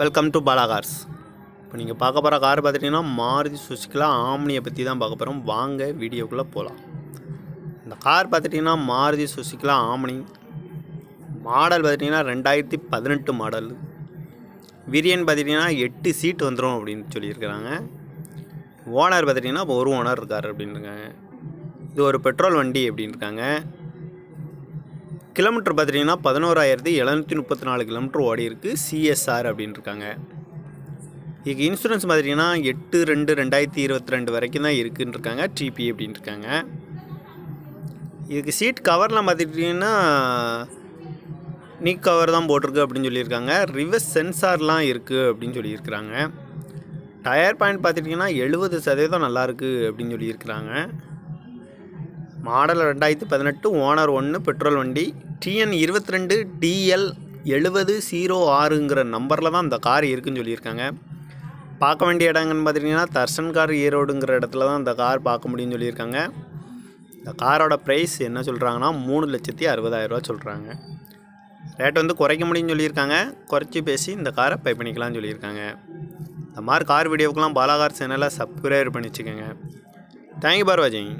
welcome to Bala cars இப்போ நீங்கள் பார்க்க போகிற கார் பார்த்துட்டிங்கன்னா மாருதி சுசுக்கிலா ஆம்னியை பற்றி தான் பார்க்க போகிறோம் வாங்க வீடியோக்குள்ளே போகலாம் இந்த கார் பார்த்துட்டிங்கன்னா மாருதி சுசுக்கிலா ஆம்னி மாடல் பார்த்துட்டிங்கன்னா ரெண்டாயிரத்தி பதினெட்டு மாடல் விரியன் பார்த்துட்டிங்கன்னா எட்டு சீட் வந்துடும் அப்படின்னு சொல்லியிருக்கிறாங்க ஓனர் பார்த்துட்டிங்கன்னா இப்போ ஒரு ஓனர் இருக்கார் அப்படின்னு இருக்காங்க இது ஒரு பெட்ரோல் வண்டி அப்படின்னு இருக்காங்க கிலோமீட்டர் பார்த்துட்டிங்கன்னா பதினோராயிரத்தி எழுநூற்றி முப்பத்தி நாலு கிலோமீட்டர் ஓடி இருக்குது சிஎஸ்ஆர் அப்படின்னு இருக்காங்க இதுக்கு இன்சூரன்ஸ் பார்த்துட்டிங்கன்னா எட்டு ரெண்டு ரெண்டாயிரத்தி இருபத்தி ரெண்டு வரைக்கும் தான் இருக்குன்னு இருக்காங்க டிபி அப்படின்னு இருக்காங்க இதுக்கு சீட் கவர்லாம் பார்த்துட்டிங்கன்னா நீக் கவர் தான் போட்டிருக்கு அப்படின்னு சொல்லியிருக்காங்க ரிவர்ஸ் சென்சார்லாம் இருக்குது அப்படின்னு சொல்லியிருக்கிறாங்க டயர் பாயிண்ட் பார்த்துட்டிங்கன்னா எழுபது சதவீதம் நல்லாயிருக்கு அப்படின்னு சொல்லியிருக்கிறாங்க மாடல் ரெண்டாயிரத்தி பதினெட்டு ஓனர் ஒன்று பெட்ரோல் வண்டி டிஎன் இருபத்தி ரெண்டு டிஎல் எழுபது ஜீரோ ஆறுங்கிற நம்பரில் தான் இந்த கார் இருக்குன்னு சொல்லியிருக்காங்க பார்க்க வேண்டிய இடங்கன்னு பார்த்துட்டிங்கன்னா தர்சன் கார் ஈரோடுங்கிற இடத்துல தான் இந்த கார் பார்க்க முடியும்னு சொல்லியிருக்காங்க இந்த காரோட ப்ரைஸ் என்ன சொல்கிறாங்கன்னா மூணு லட்சத்தி அறுபதாயிரரூவா சொல்கிறாங்க ரேட் வந்து குறைக்க முடியும்னு சொல்லியிருக்காங்க குறைச்சி பேசி இந்த காரை பை பண்ணிக்கலாம்னு சொல்லியிருக்காங்க இந்த மாதிரி கார் வீடியோவுக்கெலாம் பாலாகார் சேனலை சப்ஸ்கிரைப் பண்ணி வச்சுக்கோங்க தேங்க்யூ பார் வாட்சிங்